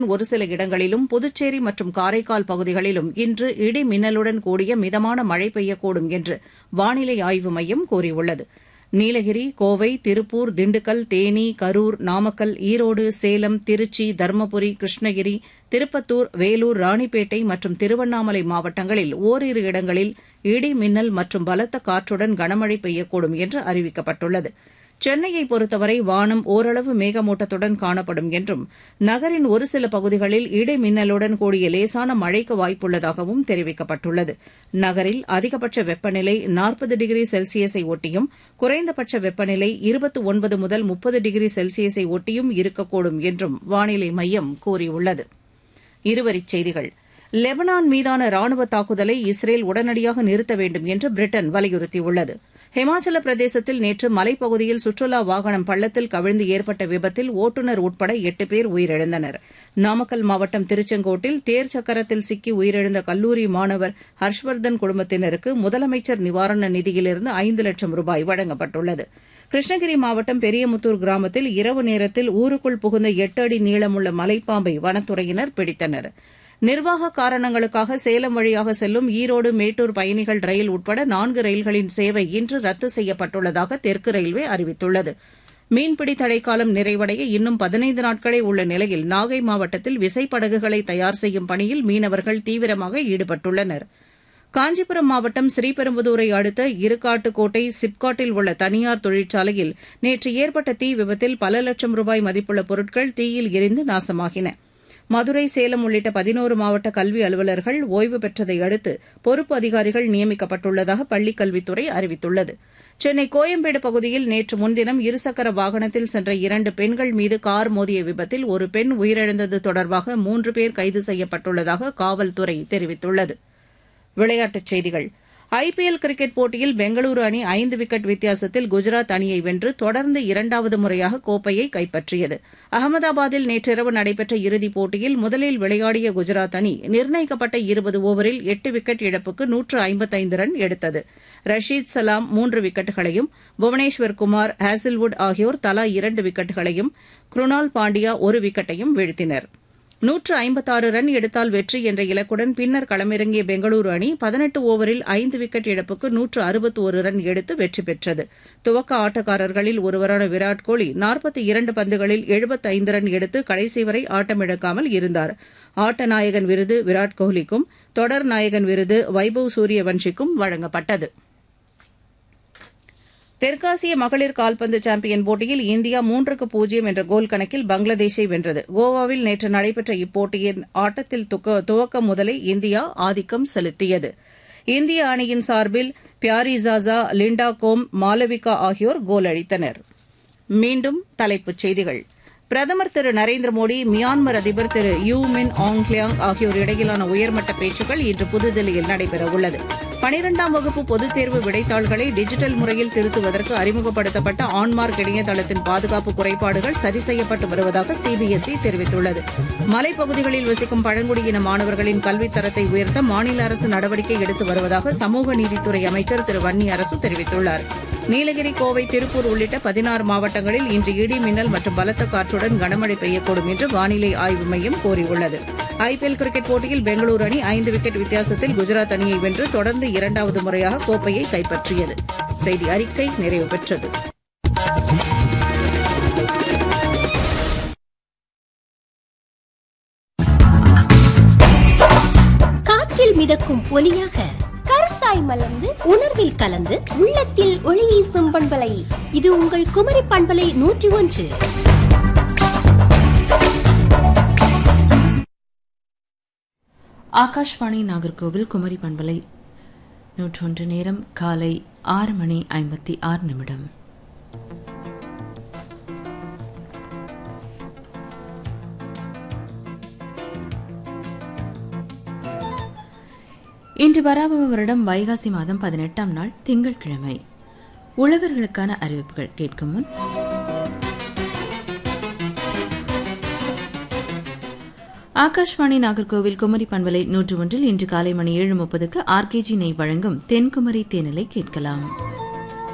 ஒரு சில இடங்களிலும் புதுச்சேரி மற்றும் காரைக்கால் பகுதிகளிலும் இன்று இடி மின்னலுடன் கூடிய மிதமான மழை பெய்யக்கூடும் என்று வானிலை ஆய்வு மையம் கூறியுள்ளது நீலகிரி கோவை திருப்பூர் திண்டுக்கல் தேனி கரூர் நாமக்கல் ஈரோடு சேலம் திருச்சி தருமபுரி கிருஷ்ணகிரி திருப்பத்தூர் வேலூர் ராணிப்பேட்டை மற்றும் திருவண்ணாமலை மாவட்டங்களில் ஓரிரு இடங்களில் இடி மின்னல் மற்றும் பலத்த காற்றுடன் கனமழை பெய்யக்கூடும் என்று அறிவிக்கப்பட்டுள்ளது சென்னையை பொறுத்தவரை வானம் ஓரளவு மேகமூட்டத்துடன் காணப்படும் என்றும் நகரின் ஒரு சில பகுதிகளில் இடி மின்னலுடன் கூடிய லேசான மழைக்கு வாய்ப்புள்ளதாகவும் தெரிவிக்கப்பட்டுள்ளது நகரில் அதிகபட்ச வெப்பநிலை நாற்பது டிகிரி செல்சியஸை ஒட்டியும் குறைந்தபட்ச வெப்பநிலை இருபத்து ஒன்பது முதல் முப்பது டிகிரி செல்சியஸை ஒட்டியும் இருக்கக்கூடும் என்றும் வானிலை மையம் கூறியுள்ளது இருவரிச் செய்திகள் லெபனான் மீதான ராணுவ தாக்குதலை இஸ்ரேல் உடனடியாக நிறுத்த வேண்டும் என்று பிரிட்டன் வலியுறுத்தியுள்ளது ஹிமாச்சல பிரதேசத்தில் நேற்று மலைப்பகுதியில் சுற்றுலா வாகனம் பள்ளத்தில் கவிழ்ந்து ஏற்பட்ட விபத்தில் ஓட்டுநர் உட்பட எட்டு பேர் உயிரிழந்தனர் நாமக்கல் மாவட்டம் திருச்செங்கோட்டில் தேர் சக்கரத்தில் சிக்கி உயிரிழந்த கல்லூரி மாணவர் ஹர்ஷ்வர்தன் குடும்பத்தினருக்கு முதலமைச்சர் நிவாரண நிதியிலிருந்து ஐந்து லட்சம் ரூபாய் வழங்கப்பட்டுள்ளது கிருஷ்ணகிரி மாவட்டம் பெரியமுத்தூர் கிராமத்தில் இரவு நேரத்தில் ஊருக்குள் புகுந்த எட்டு அடி நீளமுள்ள மலைப்பாம்பை வனத்துறையினர் பிடித்தனர் நிர்வாக காரணங்களுக்காக சேலம் வழியாக செல்லும் ஈரோடு மேட்டூர் பயணிகள் ரயில் உட்பட நான்கு ரயில்களின் சேவை இன்று ரத்து செய்யப்பட்டுள்ளதாக தெற்கு ரயில்வே அறிவித்துள்ளது மீன்பிடி தடைக்காலம் நிறைவடைய இன்னும் பதினைந்து நாட்களே உள்ள நிலையில் நாகை மாவட்டத்தில் விசைப்படகுகளை தயார் செய்யும் பணியில் மீனவர்கள் தீவிரமாக ஈடுபட்டுள்ளனர் காஞ்சிபுரம் மாவட்டம் ஸ்ரீபெரும்புதூரை அடுத்த இருக்காட்டுக்கோட்டை சிப்காட்டில் உள்ள தனியார் தொழிற்சாலையில் நேற்று ஏற்பட்ட தீ விபத்தில் பல லட்சம் ரூபாய் மதிப்புள்ள பொருட்கள் தீயில் எரிந்து நாசமாகின மதுரை சேலம் உள்ளிட்ட பதினோரு மாவட்ட கல்வி அலுவலர்கள் ஓய்வு பெற்றதை அடுத்து பொறுப்பு அதிகாரிகள் நியமிக்கப்பட்டுள்ளதாக பள்ளிக் கல்வித்துறை அறிவித்துள்ளது சென்னை கோயம்பேடு பகுதியில் நேற்று முன்தினம் இருசக்கர வாகனத்தில் சென்ற இரண்டு பெண்கள் மீது கார் மோதிய விபத்தில் ஒரு பெண் உயிரிழந்தது தொடர்பாக மூன்று பேர் கைது செய்யப்பட்டுள்ளதாக காவல்துறை தெரிவித்துள்ளது விளையாட்டுச் செய்திகள் ஐபிஎல் கிரிக்கெட் போட்டியில் பெங்களூரு அணி ஐந்து விக்கெட் வித்தியாசத்தில் குஜராத் அணியை வென்று தொடர்ந்து இரண்டாவது முறையாக கோப்பையை கைப்பற்றியது அகமதாபாத்தில் நேற்றிரவு நடைபெற்ற இறுதிப் போட்டியில் முதலில் விளையாடிய குஜராத் அணி நிர்ணயிக்கப்பட்ட இருபது ஓவரில் எட்டு விக்கெட் இழப்புக்கு நூற்று ஐம்பத்தைந்து ரன் எடுத்தது ரஷீத் சலாம் மூன்று விக்கெட்டுகளையும் புவனேஸ்வர் குமார் ஹேசில்வுட் ஆகியோர் தலா இரண்டு விக்கெட்டுகளையும் குருணால் பாண்டியா ஒரு விக்கெட்டையும் வீழ்த்தினர் நூற்று ஐம்பத்தாறு ரன் எடுத்தால் வெற்றி என்ற இலக்குடன் பின்னர் களமிறங்கிய பெங்களூரு அணி பதினெட்டு ஓவரில் ஐந்து விக்கெட் இழப்புக்கு நூற்று அறுபத்தோரு ரன் எடுத்து வெற்றி பெற்றது துவக்க ஆட்டக்காரர்களில் ஒருவரான விராட் கோலி நாற்பத்தி இரண்டு பந்துகளில் எழுபத்தைந்து ரன் எடுத்து கடைசி வரை ஆட்டமிழக்காமல் இருந்தார் ஆட்ட நாயகன் விருது விராட் கோஹ்லிக்கும் தொடர் நாயகன் விருது வைபவ் சூரியவன்ஷிக்கும் வழங்கப்பட்டது தெற்காசிய மகளிர் கால்பந்து சாம்பியன் போட்டியில் இந்தியா மூன்றுக்கு பூஜ்ஜியம் என்ற கோல் கணக்கில் பங்களாதேஷை வென்றது கோவாவில் நேற்று நடைபெற்ற இப்போட்டியின் ஆட்டத்தில் துவக்கம் முதலே இந்தியா ஆதிக்கம் செலுத்தியது இந்திய அணியின் சார்பில் பியாரிசாசா லிண்டா கோம் மாலவிகா ஆகியோர் கோல் அடித்தனர் மீண்டும் தலைப்புச் செய்திகள் பிரதமர் திரு நரேந்திர மோடி மியான்மர் அதிபர் திரு யூ மின் ஆங் லியாங் ஆகியோர் இடையிலான உயர்மட்ட பேச்சுக்கள் இன்று புதுதில்லியில் நடைபெறவுள்ளது பனிரெண்டாம் வகுப்பு பொதுத் தேர்வு விடைத்தாள்களை டிஜிட்டல் முறையில் திருத்துவதற்கு அறிமுகப்படுத்தப்பட்ட ஆன்மார்க் இணையதளத்தின் பாதுகாப்பு குறைபாடுகள் சரி செய்யப்பட்டு வருவதாக சிபிஎஸ்இ தெரிவித்துள்ளது மலைப்பகுதிகளில் வசிக்கும் பழங்குடியின மாணவர்களின் கல்வித் தரத்தை உயர்த்த மாநில அரசு நடவடிக்கை எடுத்து வருவதாக சமூக நீதித்துறை அமைச்சர் திரு வன்னி அரசு தெரிவித்துள்ளார் நீலகிரி கோவை திருப்பூர் உள்ளிட்ட பதினாறு மாவட்டங்களில் இன்று இடி மின்னல் மற்றும் பலத்த காற்றுடன் கனமழை பெய்யக்கூடும் என்று வானிலை ஆய்வு மையம் கூறியுள்ளது ஐபிஎல் கிரிக்கெட் போட்டியில் பெங்களூரு அணி ஐந்து விக்கெட் வித்தியாசத்தில் குஜராத் அணியை வென்று தொடர்ந்து இரண்டாவது முறையாக கோப்பையை கைப்பற்றியது செய்தி அறிக்கை நிறைவு பெற்றது காற்றில் மிதக்கும் ஒலியாக கருத்தாய் மலர்ந்து உணர்வில் கலந்து உள்ளத்தில் ஒளி வீசும் பண்பலை இது உங்கள் குமரி பண்பலை நூற்றி ஒன்று ஆகாஷ்வாணி நாகர்கோவில் குமரி பண்பலை நூற்றொன்று நேரம் காலை ஆறு மணி ஐம்பத்தி ஆறு நிமிடம் இன்று வராபவ வருடம் வைகாசி மாதம் பதினெட்டாம் நாள் திங்கட்கிழமை உழவர்களுக்கான அறிவிப்புகள் கேட்கும் முன் ஆகாஷ்வாணி நாகர்கோவில் குமரி பண்பலை நூற்று ஒன்றில் இன்று காலை மணி ஏழு முப்பதுக்கு ஆர்கேஜி நெய் வழங்கும் தென்குமரி தேனிலை கேட்கலாம்